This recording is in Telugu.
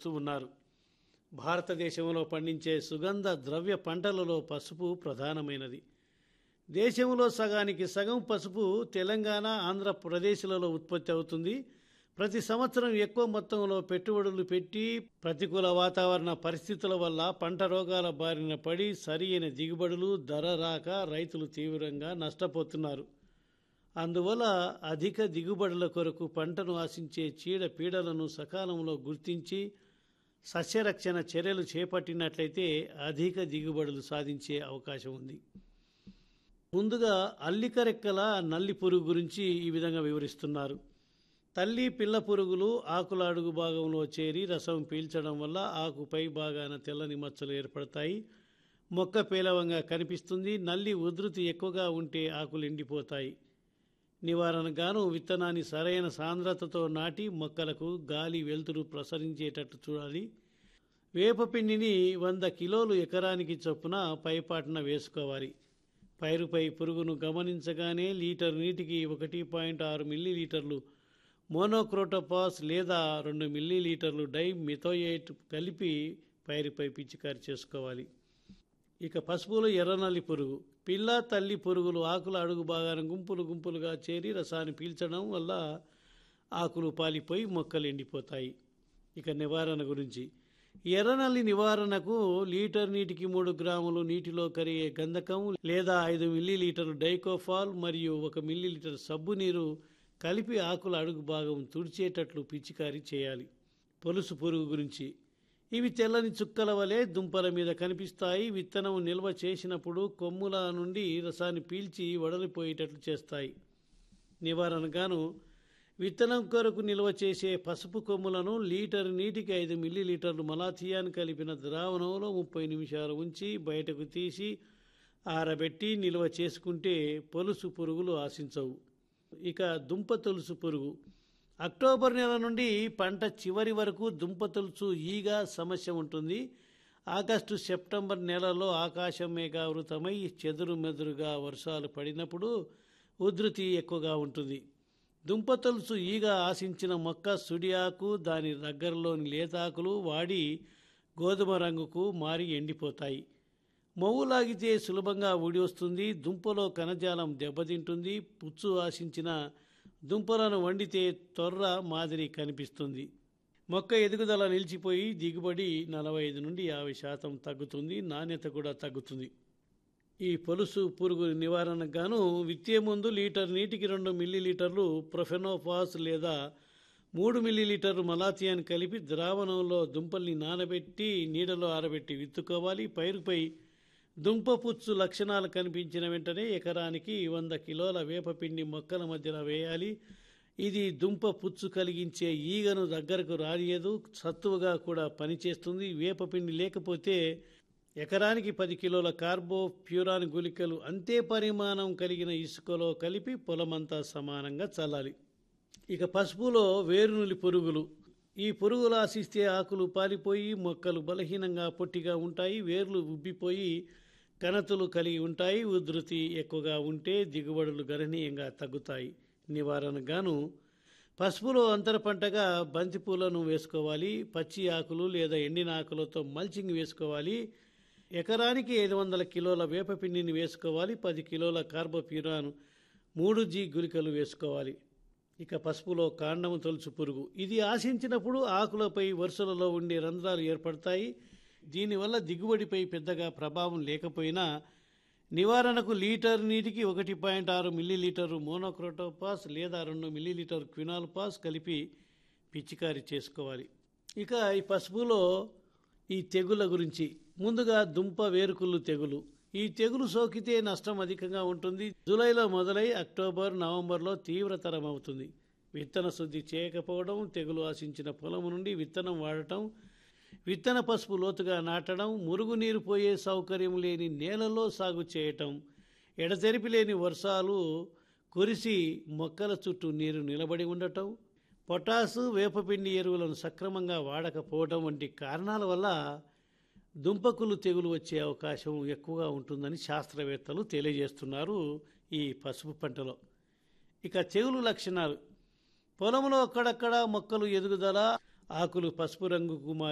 చేస్తూ ఉన్నారు భారతదేశంలో పండించే సుగంధ ద్రవ్య పంటలలో పసుపు ప్రధానమైనది దేశంలో సగానికి సగం పసుపు తెలంగాణ ఆంధ్రప్రదేశ్లలో ఉత్పత్తి అవుతుంది ప్రతి సంవత్సరం ఎక్కువ మొత్తంలో పెట్టుబడులు పెట్టి ప్రతికూల వాతావరణ పరిస్థితుల వల్ల పంట రోగాల బారిన పడి సరియైన దిగుబడులు ధర రాక రైతులు తీవ్రంగా నష్టపోతున్నారు అందువల్ల అధిక దిగుబడుల కొరకు పంటను ఆశించే చీడ పీడలను సకాలంలో గుర్తించి సస్యరక్షణ చర్యలు చేపట్టినట్లయితే అధిక దిగుబడులు సాధించే అవకాశం ఉంది ముందుగా అల్లికరెక్కల నల్లి పురుగు గురించి ఈ విధంగా వివరిస్తున్నారు తల్లి పిల్ల పురుగులు ఆకుల అడుగు భాగంలో చేరి రసం పీల్చడం వల్ల ఆకు పై భాగాన తెల్లని మచ్చలు ఏర్పడతాయి మొక్క పేలవంగా కనిపిస్తుంది నల్లి ఉధృతి ఎక్కువగా ఉంటే ఆకులు ఎండిపోతాయి నివారణగాను విత్తనాన్ని సరైన సాంద్రతతో నాటి మొక్కలకు గాలి వెలుతురు ప్రసరించేటట్లు చూడాలి వేపపిండిని వంద కిలోలు ఎకరానికి చొప్పున పైపాటున వేసుకోవాలి పైరుపై పురుగును గమనించగానే లీటర్ నీటికి ఒకటి పాయింట్ ఆరు మిల్లీలీటర్లు మోనోక్రోటోపాస్ లేదా రెండు మిల్లీలీటర్లు డై మిథోయేట్ కలిపి పైరుపై పిచికారి చేసుకోవాలి ఇక పసుపులో ఎర్రనల్లి పురుగు పిల్ల తల్లి పురుగులు ఆకుల అడుగు భాగాన గుంపులు గుంపులుగా చేరి రసాన్ని పీల్చడం వల్ల ఆకులు పాలిపోయి మొక్కలు ఎండిపోతాయి ఇక నివారణ గురించి ఎర్రనల్లి నివారణకు లీటర్ నీటికి మూడు గ్రాములు నీటిలో కరిగే గంధకం లేదా ఐదు మిల్లీలీటర్లు డైకోఫాల్ మరియు ఒక మిల్లీలీటర్ సబ్బు నీరు కలిపి ఆకుల అడుగు భాగం తుడిచేటట్లు పిచికారీ చేయాలి పొలుసు పురుగు గురించి ఇవి తెల్లని చుక్కల వలె దుంపల మీద కనిపిస్తాయి విత్తనం నిల్వ చేసినప్పుడు కొమ్ముల నుండి రసాన్ని పీల్చి వడలిపోయేటట్లు చేస్తాయి నివారణగాను విత్తనం కొరకు నిల్వ చేసే పసుపు కొమ్ములను లీటర్ నీటికి ఐదు మిల్లీలీటర్లు మలాథియాన్ కలిపిన ద్రావణంలో ముప్పై నిమిషాలు ఉంచి బయటకు తీసి ఆరబెట్టి నిల్వ చేసుకుంటే పొలుసు పురుగులు ఆశించవు ఇక దుంప తొలుసు పురుగు అక్టోబర్ నెల నుండి పంట చివరి వరకు దుంప తొలుచు ఈగ సమస్య ఉంటుంది ఆగస్టు సెప్టెంబర్ నెలలో ఆకాశం మేఘావృతమై చెదురు మెదురుగా వర్షాలు పడినప్పుడు ఉధృతి ఎక్కువగా ఉంటుంది దుంప తొలుసు ఈగ ఆశించిన మొక్క సుడియాకు దాని దగ్గరలోని లేతాకులు వాడి గోధుమ రంగుకు మారి ఎండిపోతాయి మొవ్వు లాగితే సులభంగా ఊడి వస్తుంది దుంపలో కణజాలం దెబ్బతింటుంది పుచ్చు ఆశించిన దుంపలను వండితే తొర్ర మాదిరి కనిపిస్తుంది మొక్క ఎదుగుదల నిలిచిపోయి దిగుబడి నలభై ఐదు నుండి యాభై శాతం తగ్గుతుంది నాణ్యత కూడా తగ్గుతుంది ఈ పొలుసు పురుగు నివారణకు గాను విత్తే ముందు లీటర్ నీటికి రెండు మిల్లీలీటర్లు ప్రొఫెనోఫాస్ లేదా మూడు మిల్లీలీటర్లు మలాథియాన్ కలిపి ద్రావణంలో దుంపల్ని నానబెట్టి నీడలో ఆరబెట్టి విత్తుకోవాలి పైరుపై దుంప పుచ్చు లక్షణాలు కనిపించిన వెంటనే ఎకరానికి వంద కిలోల వేపపిండి మొక్కల మధ్యన వేయాలి ఇది దుంప పుచ్చు కలిగించే ఈగను దగ్గరకు రానియదు సత్తువుగా కూడా పనిచేస్తుంది వేపపిండి లేకపోతే ఎకరానికి పది కిలోల కార్బో ప్యూరాన్ గుళికలు అంతే పరిమాణం కలిగిన ఇసుకలో కలిపి పొలమంతా సమానంగా చల్లాలి ఇక పసుపులో వేరునులి పురుగులు ఈ పురుగులు ఆశిస్తే ఆకులు పాలిపోయి మొక్కలు బలహీనంగా పొట్టిగా ఉంటాయి వేర్లు ఉబ్బిపోయి కణతులు కలిగి ఉంటాయి ఉధృతి ఎక్కువగా ఉంటే దిగుబడులు గణనీయంగా తగ్గుతాయి నివారణగాను పసుపులో అంతర పంటగా బంతిపూలను వేసుకోవాలి పచ్చి ఆకులు లేదా ఎండిన ఆకులతో మల్చింగ్ వేసుకోవాలి ఎకరానికి ఐదు వందల కిలోల వేపపిండిని వేసుకోవాలి పది కిలోల కార్బోప్యూరాన్ మూడు జీ గుళికలు వేసుకోవాలి ఇక పసుపులో కాండము తొలుచు పురుగు ఇది ఆశించినప్పుడు ఆకులపై వరుసలలో ఉండే రంధ్రాలు ఏర్పడతాయి దీనివల్ల దిగుబడిపై పెద్దగా ప్రభావం లేకపోయినా నివారణకు లీటర్ నీటికి ఒకటి పాయింట్ ఆరు మిల్లీలీటరు మోనోక్రోటోపాస్ లేదా రెండు మిల్లీలీటర్ క్వినాల్ పాస్ కలిపి పిచికారీ చేసుకోవాలి ఇక ఈ పసుపులో ఈ తెగుల గురించి ముందుగా దుంప వేరుకుళ్ళు తెగులు ఈ తెగులు సోకితే నష్టం అధికంగా ఉంటుంది జూలైలో మొదలై అక్టోబర్ నవంబర్లో తీవ్రతరం అవుతుంది విత్తన శుద్ధి చేయకపోవడం తెగులు ఆశించిన పొలం నుండి విత్తనం వాడటం విత్తన పసుపు లోతుగా నాటడం మురుగునీరు పోయే సౌకర్యం లేని నేలలో సాగు చేయటం ఎడతెరిపి లేని వర్షాలు కురిసి మొక్కల చుట్టూ నీరు నిలబడి ఉండటం పొటాసు వేపపిండి ఎరువులను సక్రమంగా వాడకపోవడం వంటి కారణాల వల్ల దుంపకులు తెగులు వచ్చే అవకాశం ఎక్కువగా ఉంటుందని శాస్త్రవేత్తలు తెలియజేస్తున్నారు ఈ పసుపు పంటలో ఇక తెగులు లక్షణాలు పొలంలో అక్కడక్కడ మొక్కలు ఎదుగుదల ఆకులు పసుపు రంగుకు మారి